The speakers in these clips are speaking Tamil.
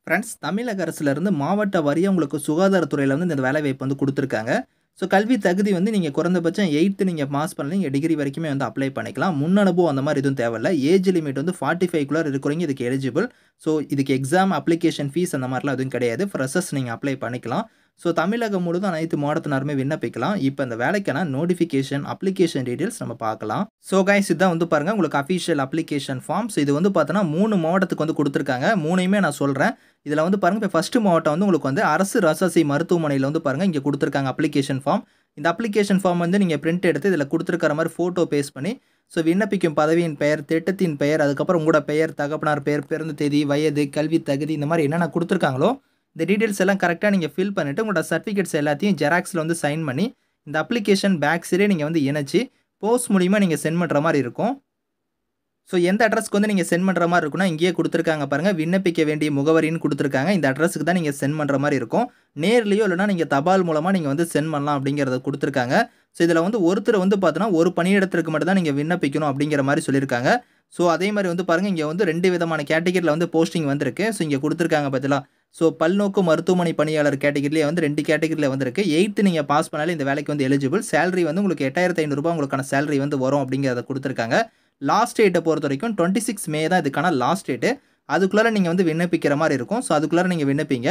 ஃப்ரெண்ட்ஸ் தமிழக அரசுலேருந்து மாவட்ட வாரியாக உங்களுக்கு சுகாதாரத்துறையில் வந்து இந்த வேலைவாய்ப்பு வந்து கொடுத்துருக்காங்க ஸோ கல்வி தகுதி வந்து நீங்கள் குறைந்தபட்சம் எயித்து நீங்கள் பாஸ் பண்ணல நீங்கள் டிகிரி வரைக்குமே வந்து அப்ளை பண்ணிக்கலாம் முன் அனுபவம் அந்த மாதிரி எதுவும் தேவையில்ல ஏஜ் லிமிட் வந்து ஃபார்ட்டி ஃபைவ் குள்ளே இருக்கிறவங்க இதுக்கு எலிஜிபிள் ஸோ இதுக்கு எக்ஸாம் அப்ளிகேஷன் ஃபீஸ் அந்த மாதிரிலாம் எதுவும் கிடையாது ஃப்ரெஷர்ஸ் நீங்கள் அப்ளை பண்ணிக்கலாம் ஸோ தமிழகம் முழுதும் அனைத்து மாவட்டத்தினருமே விண்ணப்பிக்கலாம் இப்போ இந்த வேலைக்கான நோட்டிஃபிகேஷன் அப்ளிகேஷன் டீட்டெயில்ஸ் நம்ம பார்க்கலாம் ஸோ கைஸ் இதான் வந்து பாருங்கள் உங்களுக்கு அஃபிஷியல் அப்ளிகேஷன் ஃபார்ம் ஸோ இது வந்து பார்த்தோன்னா மூணு மாவட்டத்துக்கு வந்து கொடுத்துருக்காங்க மூணையுமே நான் சொல்கிறேன் இதில் வந்து பாருங்கள் இப்போ ஃபஸ்ட்டு மாவட்டம் வந்து உங்களுக்கு வந்து அரசு ரசாசி மருத்துவமனையில் வந்து பாருங்கள் இங்கே கொடுத்துருக்காங்க அப்ளிகேஷன் ஃபார்ம் இந்த அப்ளிகேஷன் ஃபார்ம் வந்து நீங்கள் பிரிண்ட் எடுத்து இதில் கொடுத்துருக்கிற மாதிரி ஃபோட்டோ பேஸ்ட் பண்ணி ஸோ விண்ணப்பிக்கும் பதவியின் பெயர் திட்டத்தின் பெயர் அதுக்கப்புறம் உங்களோட பெயர் தகப்பனார் பெயர் பிறந்த தேதி வயது கல்வி தகுதி இந்த மாதிரி என்னென்ன கொடுத்துருக்காங்களோ இந்த டீட்டெயில்ஸ் எல்லாம் கரெக்டாக நீங்கள் ஃபில் பண்ணிவிட்டு உங்களோட சர்டிஃபிகேட்ஸ் எல்லாத்தையும் ஜெராக்ஸில் வந்து சைன் பண்ணி இந்த அப்ளிகேஷன் பேக் சைடே நீங்கள் வந்து இணைச்சி போஸ்ட் மூலிமா நீங்கள் சென்ட் பண்ணுற மாதிரி இருக்கும் ஸோ எந்த அட்ரஸ்க்கு வந்து நீங்கள் சென்ட் பண்ணுற மாதிரி இருக்குன்னா இங்கேயே கொடுத்துருக்காங்க பாருங்கள் விண்ணப்பிக்க வேண்டிய முகவரின்னு கொடுத்துருக்காங்க இந்த அட்ரஸுக்கு தான் நீங்கள் சென்ட் பண்ணுற மாதிரி இருக்கும் நேர்லேயோ இல்லைனா நீங்கள் தபால் மூலமாக நீங்கள் வந்து சென்ட் பண்ணலாம் அப்படிங்கிறத கொடுத்துருக்காங்க ஸோ இதில் வந்து ஒருத்தர் வந்து பார்த்தோன்னா ஒரு பணியிடத்திற்கு மட்டும் தான் நீங்கள் விண்ணப்பிக்கணும் அப்படிங்கிற மாதிரி சொல்லியிருக்காங்க ஸோ அதே மாதிரி வந்து பாருங்கள் இங்கே வந்து ரெண்டு விதமான கேட்டகரியில் வந்து போஸ்டிங் வந்திருக்கு ஸோ இங்கே கொடுத்துருக்காங்க பார்த்தீங்களா ஸோ பல்நோக்கு மருத்துவமனை பணியாளர் கேட்டகரியிலே வந்து ரெண்டு கேட்டகரியில் வந்திருக்கு எயித்து நீங்கள் பாஸ் பண்ணாலே இந்த வேலைக்கு வந்து எலிஜிபிள் சேலரி வந்து உங்களுக்கு எட்டாயிரத்து ஐநூறுரூபா உங்களுக்கான சேலரி வந்து வரும் அப்படிங்கிறத கொடுத்துருக்காங்க லாஸ்ட் டேட்டை பொறுத்த வரைக்கும் டுவெண்ட்டி சிக்ஸ் மே தான் இதுக்கான லாஸ்ட் டேட்டு அதுக்குள்ளார நீங்கள் வந்து விண்ணப்பிக்கிற மாதிரி இருக்கும் ஸோ அதுக்குள்ளார நீங்கள் விண்ணப்பிங்க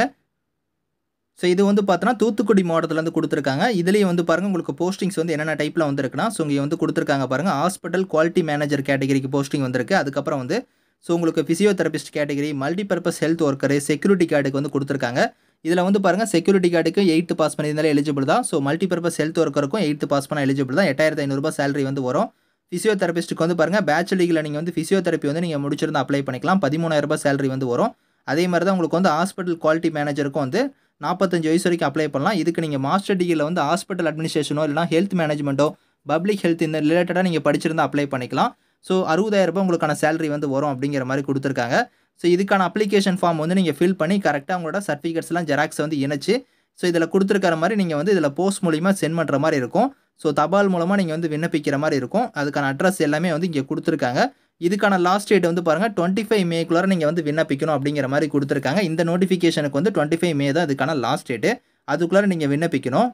ஸோ இது வந்து பார்த்தோன்னா தூத்துக்குடி மாவட்டத்துலேருந்து கொடுத்துருக்காங்க இதுலேயும் வந்து பாருங்கள் உங்களுக்கு போஸ்டிங்ஸ் வந்து என்னென்ன டைப்பில் வந்துருக்குன்னா ஸோ இங்கே வந்து கொடுத்துருக்காங்க பாருங்கள் ஹாஸ்பிட்டல் குவாலிட்டி மேனேஜர் கேட்டகரிக்கு போஸ்டிங் வந்திருக்கு அதுக்கப்புறம் வந்து ஸோ உங்களுக்கு physiotherapist category multipurpose health worker security கார்டுக்கு வந்து கொடுத்துருக்காங்க இதில் வந்து பாருங்கள் செக்யூரிட்டி கார்டுக்கு எயித்து பாஸ் பண்ணியிருந்தாலே எலிஜிபிள் தான் ஸோ மல்டிபர்பஸ் ஹெல்த் ஒர்க்கருக்கும் எயித்து பாஸ் பண்ண எலிஜிபிள் தான் எட்டாயிரத்து ஐநூறுரூபா சேலரி வந்து வரும் ஃபிசியோதெரபிஸ்ட்டுக்கு வந்து பாருங்கள் பேச்சுலரில் நீங்கள் வந்து ஃபிசியோதெரப்பி வந்து நீங்கள் முடிச்சிருந்தா அப்ளை பண்ணிக்கலாம் பதிமூணாயிரரூபா சேலரி வந்து வரும் அதே மாதிரி தான் உங்களுக்கு வந்து ஹாஸ்பிட்டல் குவாலிட்டி மேனேஜருக்கும் வந்து நாற்பத்தஞ்சு வயசு வரைக்கும் அப்ளை பண்ணலாம் இதுக்கு நீங்கள் மாஸ்டர் டிகிரியில் வந்து ஹாஸ்பிட்டல் அட்மினிஸ்ட்ரேஷனோ இல்லைனா ஹெல்த் மேனேஜ்மெண்ட்டோ பப்ளிக் ஹெல்த் இந்த ரிலேட்டடாக நீங்கள் படிச்சிருந்தா அப்ளை பண்ணிக்கலாம் ஸோ அறுபதாயிரரூபா உங்களுக்கான சேலரி வந்து வரும் அப்படிங்கிற மாதிரி கொடுத்துருக்காங்க ஸோ இதுக்கான அப்ளிகேஷன் ஃபார்ம் வந்து நீங்கள் ஃபில் பண்ணி கரெக்டாக உங்களோட சர்டிஃபிகேட்ஸ்லாம் ஜெராக்ஸ் வந்து இணைச்சு ஸோ இதில் கொடுத்துருக்கிற மாதிரி நீங்கள் வந்து இதில் போஸ்ட் மூலிமா சென்ட் பண்ணுற மாதிரி இருக்கும் ஸோ தபால் மூலமாக நீங்கள் வந்து விண்ணப்பிக்கிற மாதிரி இருக்கும் அதுக்கான அட்ரஸ் எல்லாமே வந்து இங்கே கொடுத்துருக்காங்க இதுக்கான லாஸ்ட் டேட் வந்து பாருங்கள் டுவெண்ட்டி ஃபைவ் மேக்குள்ளார நீங்கள் வந்து விண்ணப்பிக்கணும் அப்படிங்கிற மாதிரி கொடுத்துருக்காங்க இந்த நோட்டிஃபிகேஷனுக்கு வந்து டுவெண்ட்டி ஃபைவ் மே தான் இதுக்கான லாஸ்ட் டேட்டு அதுக்குள்ளார நீங்கள் விண்ணப்பிக்கணும்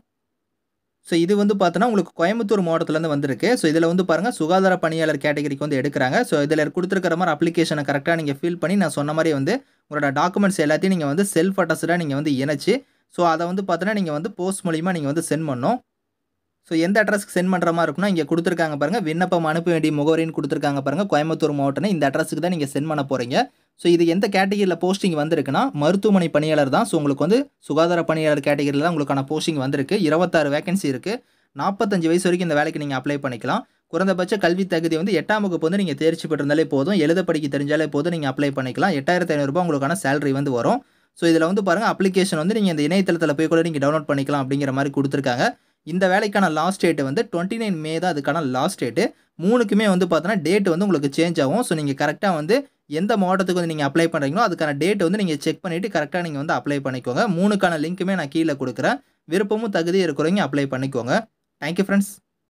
ஸோ இது வந்து பார்த்தோன்னா உங்களுக்கு கோயம்புத்தூர் மாவட்டத்துலேருந்து வந்திருக்கு ஸோ இதில் வந்து பாருங்கள் சுகாதார பணியாளர் கேட்டகரிக்கு வந்து எடுக்கிறாங்க ஸோ இதில் கொடுத்துருக்கிற மாதிரி அப்ளிகேஷனை கரெக்டாக நீங்கள் ஃபில் பண்ணி நான் சொன்ன மாதிரி வந்து உங்களோட டாக்குமெண்ட்ஸ் எல்லாத்தையும் நீங்கள் வந்து செல்ஃப் அட்டஸ்டாக நீங்கள் வந்து இணைச்சி ஸோ அதை வந்து பார்த்தோன்னா நீங்கள் வந்து போஸ்ட் மூலிமா நீங்கள் வந்து சென்ட் பண்ணணும் ஸோ எந்த அட்ரஸ்க்கு சென்ட் பண்ணுற மாதிரி இருக்குன்னா இங்கே கொடுத்துருக்காங்க பாருங்கள் விண்ணப்பம் அனுப்ப வேண்டிய முகவரின்னு கொடுத்துருக்காங்க பாருங்கள் கோயம்புத்தூர் மாவட்டம்னு இந்த அட்ரஸுக்கு தான் நீங்கள் சென்ட் பண்ண போகிறீங்க ஸோ இது எந்த கேட்டகரியில் போஸ்டிங் வந்திருக்குன்னா மருத்துவமனை பணியாளர் தான் ஸோ உங்களுக்கு வந்து சுகாதார பணியாளர் கேட்டகரியில் தான் உங்களுக்கான போஸ்டிங் வந்திருக்கு இருபத்தாறு வேகன்சி இருக்குது நாற்பத்தஞ்சு வயசு வரைக்கும் இந்த வேலைக்கு நீங்கள் அப்ளை பண்ணிக்கலாம் குறைந்தபட்ச கல்வி தகுதி வந்து எட்டாம் வகுப்பு வந்து நீங்கள் தேர்ச்சி பெற்றிருந்தாலே போதும் எழுத படிக்க தெரிஞ்சாலே போதும் நீங்கள் அப்ளை பண்ணிக்கலாம் எட்டாயிரத்து ஐநூறுரூபா உங்களுக்கான சேலரி வந்து வரும் ஸோ இதில் வந்து பாருங்கள் அப்ளிகேஷன் வந்து நீங்கள் இந்த இணையதளத்தில் போய் கூட நீங்கள் டவுன்லோட் பண்ணிக்கலாம் அப்படிங்கிற மாதிரி கொடுத்துருக்காங்க இந்த வேலைக்கான லாஸ்ட் டேட்டு வந்து டுவெண்ட்டி நைன் மே தான் அதுக்கான லாஸ்ட் டேட்டு மூணுக்குமே வந்து பார்த்தோன்னா டேட் வந்து உங்களுக்கு சேஞ்ச் ஆகும் ஸோ நீங்கள் கரெக்டாக வந்து எந்த மாவட்டத்துக்கு வந்து நீங்கள் அப்ளை பண்ணுறீங்களோ அதுக்கான டேட் வந்து நீங்கள் செக் பண்ணிவிட்டு கரெக்டாக நீங்கள் வந்து அப்ளை பண்ணிக்கோங்க மூணுக்கான லிங்க்குமே நான் கீழே கொடுக்குறேன் விருப்பமும் தகுதி இருக்கிறவங்க அப்ளை பண்ணிக்கோங்க தேங்க்யூ ஃப்ரெண்ட்ஸ்